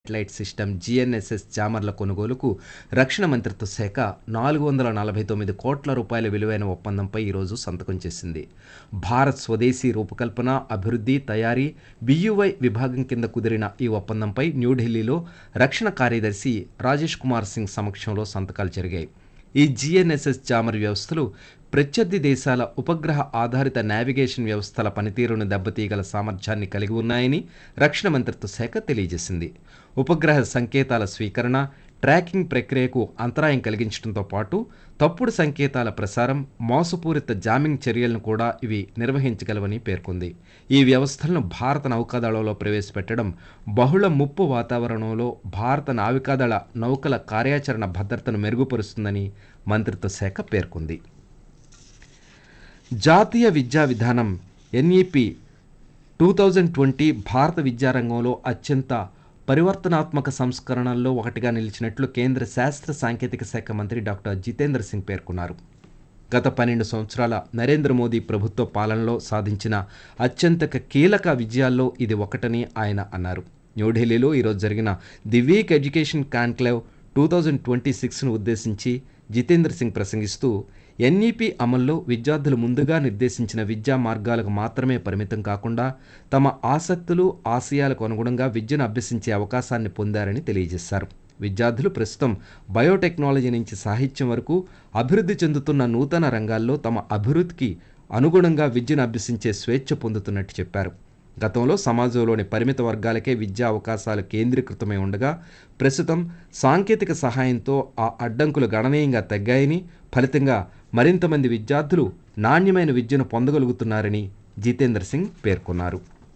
satellite system GNSS జామర్ల కొనుగోలుకు రక్షణ మంత్రిత్వ శాఖ నాలుగు వందల నలభై తొమ్మిది కోట్ల రూపాయల విలువైన ఒప్పందంపై ఈరోజు సంతకం చేసింది భారత్ స్వదేశీ రూపకల్పన అభివృద్ధి తయారీ బియువై విభాగం కింద కుదిరిన ఈ ఒప్పందంపై న్యూఢిల్లీలో రక్షణ కార్యదర్శి రాజేష్ కుమార్ సింగ్ సమక్షంలో సంతకాలు జరిగాయి ఈ జిఎన్ఎస్ఎస్ జామర్ వ్యవస్థలు ప్రత్యర్థి దేశాల ఉపగ్రహ ఆధారిత నావిగేషన్ వ్యవస్థల పనితీరును దెబ్బతీయగల సామర్థ్యాన్ని కలిగి ఉన్నాయని రక్షణ మంత్రిత్వ శాఖ తెలియజేసింది ఉపగ్రహ సంకేతాల స్వీకరణ ట్రాకింగ్ ప్రక్రియకు అంతరాయం కలిగించడంతో పాటు తప్పుడు సంకేతాల ప్రసారం మోసపూరిత జామింగ్ చర్యలను కూడా ఇవి నిర్వహించగలవని పేర్కొంది ఈ వ్యవస్థలను భారత నౌకాదళంలో ప్రవేశపెట్టడం బహుళ ముప్పు వాతావరణంలో భారత నావికాదళ నౌకల కార్యాచరణ భద్రతను మెరుగుపరుస్తుందని మంత్రిత్వ శాఖ పేర్కొంది జాతీయ విద్యా విధానం ఎన్ఈపి టూ థౌజండ్ ట్వంటీ భారత విద్యారంగంలో అత్యంత పరివర్తనాత్మక సంస్కరణల్లో ఒకటిగా నిలిచినట్లు కేంద్ర శాస్త్ర సాంకేతిక శాఖ మంత్రి డాక్టర్ జితేంద్ర సింగ్ పేర్కొన్నారు గత పన్నెండు సంవత్సరాల నరేంద్ర మోదీ ప్రభుత్వ పాలనలో సాధించిన అత్యంత కీలక విజయాల్లో ఇది ఒకటని ఆయన అన్నారు న్యూఢిల్లీలో ఈరోజు జరిగిన the Week education conclave two thousand twenty సిక్స్ను ఉద్దేశించి జితేంద్ర సింగ్ ప్రసంగిస్తూ ఎన్ఈపి అమల్లో విద్యార్థులు ముందుగా నిర్దేశించిన విద్యా మార్గాలకు మాత్రమే పరిమితం కాకుండా తమ ఆసక్తులు ఆశయాలకు అనుగుణంగా విద్యను అభ్యసించే అవకాశాన్ని పొందారని తెలియజేశారు విద్యార్థులు ప్రస్తుతం బయోటెక్నాలజీ నుంచి సాహిత్యం వరకు అభివృద్ధి చెందుతున్న నూతన రంగాల్లో తమ అభివృద్ధికి అనుగుణంగా విద్యను అభ్యసించే స్వేచ్ఛ పొందుతున్నట్టు చెప్పారు గతంలో సమాజంలోని పరిమిత వర్గాలకే విద్యా అవకాశాలు కేంద్రీకృతమై ఉండగా ప్రస్తుతం సాంకేతిక సహాయంతో ఆ అడ్డంకులు గణనీయంగా తగ్గాయని ఫలితంగా మరింత మంది విద్యార్థులు నాణ్యమైన విద్యను పొందగలుగుతున్నారని జితేంద్ర సింగ్ పేర్కొన్నారు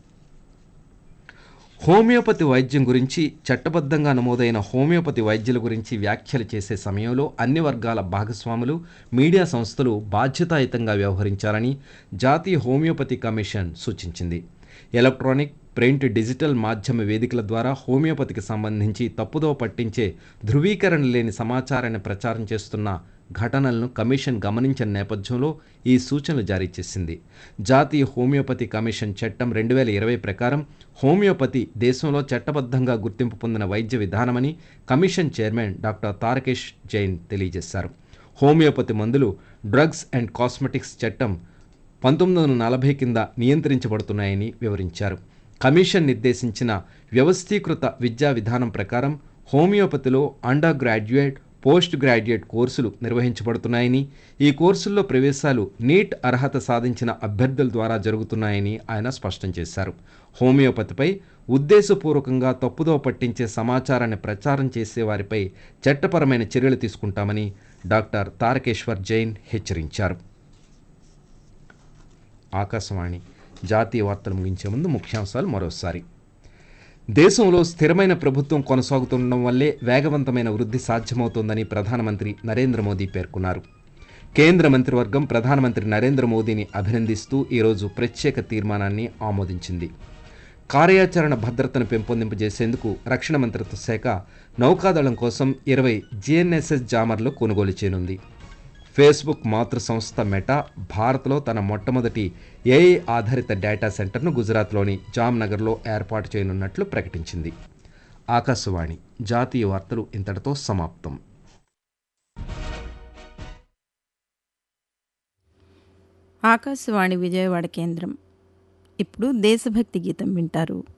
హోమియోపతి వైద్యం గురించి చట్టబద్ధంగా నమోదైన హోమియోపతి వైద్యుల గురించి వ్యాఖ్యలు చేసే సమయంలో అన్ని వర్గాల భాగస్వాములు మీడియా సంస్థలు బాధ్యతాయుతంగా వ్యవహరించాలని జాతీయ హోమియోపతి కమిషన్ సూచించింది ఎలక్ట్రానిక్ ప్రింట్ డిజిటల్ మాధ్యమ వేదికల ద్వారా హోమియోపతికి సంబంధించి తప్పుదోవ పట్టించే ధృవీకరణ లేని సమాచారాన్ని ప్రచారం చేస్తున్న ఘటనలను కమిషన్ గమనించిన నేపథ్యంలో ఈ సూచనలు జారీ చేసింది జాతీయ హోమియోపతి కమిషన్ చట్టం రెండు వేల ఇరవై ప్రకారం హోమియోపతి దేశంలో చట్టబద్ధంగా గుర్తింపు పొందిన వైద్య విధానమని commission chairman doctor Tarakesh Jain తెలియజేశారు హోమియోపతి మందులు డ్రగ్స్ అండ్ కాస్మెటిక్స్ చట్టం పంతొమ్మిది వందల నలభై కింద నియంత్రించబడుతున్నాయని వివరించారు కమిషన్ నిర్దేశించిన వ్యవస్థీకృత విద్యా విధానం ప్రకారం హోమియోపతిలో అండర్ గ్రాడ్యుయేట్ పోస్ట్ గ్రాడ్యుయేట్ కోర్సులు నిర్వహించబడుతున్నాయని ఈ కోర్సుల్లో ప్రవేశాలు నీట్ అర్హత సాధించిన అభ్యర్థుల ద్వారా జరుగుతున్నాయని ఆయన స్పష్టం చేశారు హోమియోపతిపై ఉద్దేశపూర్వకంగా తప్పుదోవ పట్టించే సమాచారాన్ని ప్రచారం చేసే వారిపై చట్టపరమైన చర్యలు తీసుకుంటామని డాక్టర్ తారకేశ్వర్ జైన్ హెచ్చరించారు ఆకాశవాణి జాతీయ వార్తలు ముగించే ముందు ముఖ్యాంశాలు మరోసారి దేశంలో స్థిరమైన ప్రభుత్వం కొనసాగుతుండడం వల్లే వేగవంతమైన వృద్ధి సాధ్యమవుతోందని ప్రధానమంత్రి నరేంద్ర మోదీ పేర్కొన్నారు కేంద్ర మంత్రివర్గం ప్రధానమంత్రి నరేంద్ర మోదీని అభినందిస్తూ ఈరోజు ప్రత్యేక తీర్మానాన్ని ఆమోదించింది కార్యాచరణ భద్రతను పెంపొందింపజేసేందుకు రక్షణ మంత్రిత్వ శాఖ నౌకాదళం కోసం ఇరవై జిఎన్ఎస్ఎస్ జామర్లు కొనుగోలు చేయనుంది ఫేస్బుక్ మాతృ సంస్థ మెటా భారత్లో తన మొట్టమొదటి ఏఐ ఆధారిత డేటా సెంటర్ను గుజరాత్లోని జామ్నగర్లో ఏర్పాటు చేయనున్నట్లు ప్రకటించింది ఆకాశవాణి జాతీయ వార్తలు ఇంతటితో సమాప్తం ఆకాశవాణి విజయవాడ కేంద్రం ఇప్పుడు దేశభక్తి గీతం వింటారు